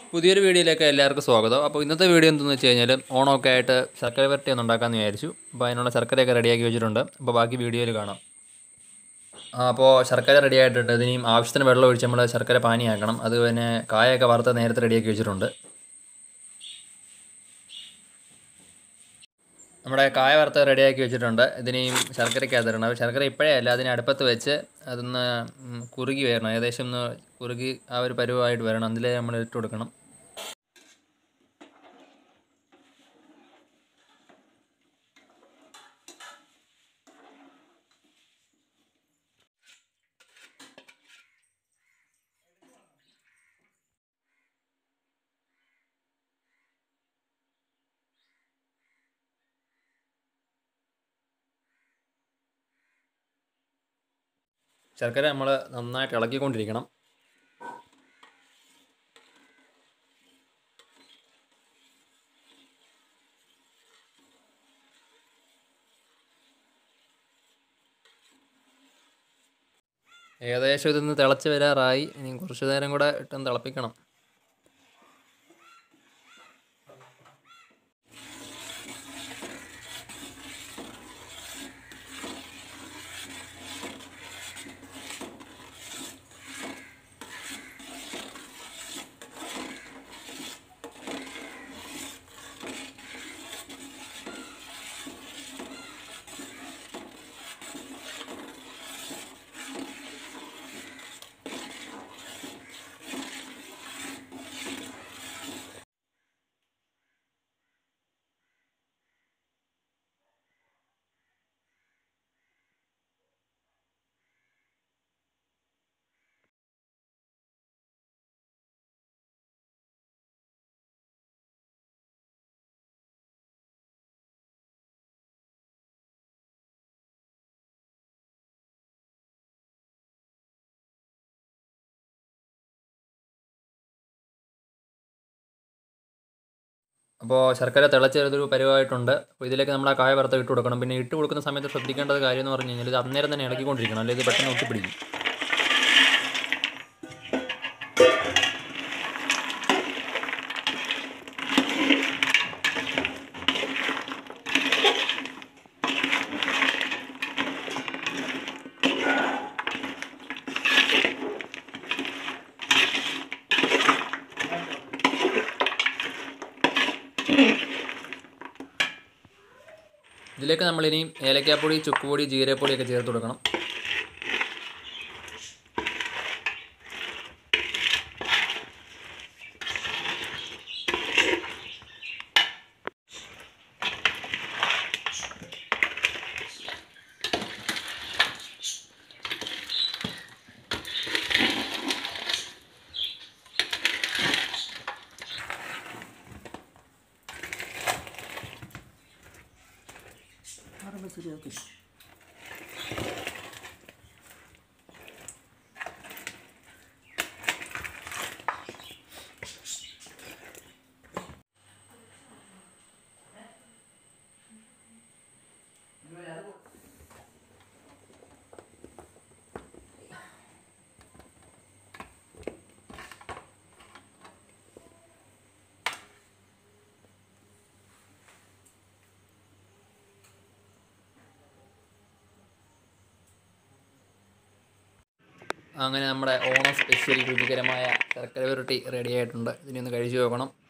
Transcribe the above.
പുതിയൊരു വീഡിയോയിലേക്ക് എല്ലാവർക്കും സ്വാഗതം അപ്പോൾ ഇന്നത്തെ വീഡിയോ എന്തെന്ന് വെച്ച് കഴിഞ്ഞാൽ ഓണമൊക്കെ ആയിട്ട് ശർക്കര വരട്ടി ഒന്ന് ഉണ്ടാക്കാമെന്ന് വിചാരിച്ചു അപ്പോൾ അതിനുള്ള ശർക്കരയൊക്കെ റെഡിയാക്കി വെച്ചിട്ടുണ്ട് അപ്പോൾ ബാക്കി വീഡിയോയിൽ കാണാം ആ, അപ്പോൾ ശർക്കര റെഡി ആയിട്ടുണ്ട് ഇതിനും ആവശ്യത്തിന് വെള്ളം ഒഴിച്ച് നമ്മൾ ശർക്കര പാനിയാക്കണം അത് പിന്നെ കായൊക്കെ വറുത്ത് നേരത്തെ റെഡിയാക്കി വെച്ചിട്ടുണ്ട് നമ്മുടെ കായ വറുത്ത് റെഡിയാക്കി വെച്ചിട്ടുണ്ട് ഇതിനെയും ശർക്കരയ്ക്കകത്തിടണം അപ്പോൾ ശർക്കര ഇപ്പോഴേ അല്ല അതിനെ അടുപ്പത്ത് വെച്ച് അതൊന്ന് ഉം, കുറുകി വരണം ഏകദേശം ഒന്ന് കുറുകി ആ ഒരു പരുവമായിട്ട് വരണം അതിലേ നമ്മൾ ഇട്ട് കൊടുക്കണം ശർക്കര നമ്മൾ നന്നായിട്ട് ഇളക്കിക്കൊണ്ടിരിക്കണം ഏകദേശം ഇതൊന്ന് തിളച്ച് വരാറായി ഇനി കുറച്ച് നേരം കൂടെ ഇട്ടൊന്ന് തിളപ്പിക്കണം അപ്പോൾ ശർക്കര തിളച്ചൊരു പരുവായിട്ടുണ്ട് അപ്പോൾ ഇതിലേക്ക് നമ്മൾ ആ കായ വറുത്ത് ഇട്ട് കൊടുക്കണം പിന്നെ ഇട്ട് കൊടുക്കുന്ന സമയത്ത് ശ്രദ്ധിക്കേണ്ടത് കാര്യം എന്ന് പറഞ്ഞു കഴിഞ്ഞാൽ ഇത് അന്നേരം തന്നെ ഇളക്കിക്കൊണ്ടിരിക്കണം അല്ലെങ്കിൽ ഇത് പെട്ടെന്ന് ഒട്ടിപ്പിടിക്കും ഇതിലേക്ക് നമ്മളിനി ഏലക്കാപ്പൊടി ചുക്കുപൊടി ജീരകപ്പൊടിയൊക്കെ ചേർത്ത് കൊടുക്കണം അങ്ങനെ നമ്മുടെ ഓണം സ്പെഷ്യൽ രുചികരമായ ശർക്കര പുരട്ടി റെഡി ആയിട്ടുണ്ട് ഇതിനെ ഒന്ന് കഴിച്ചു നോക്കണം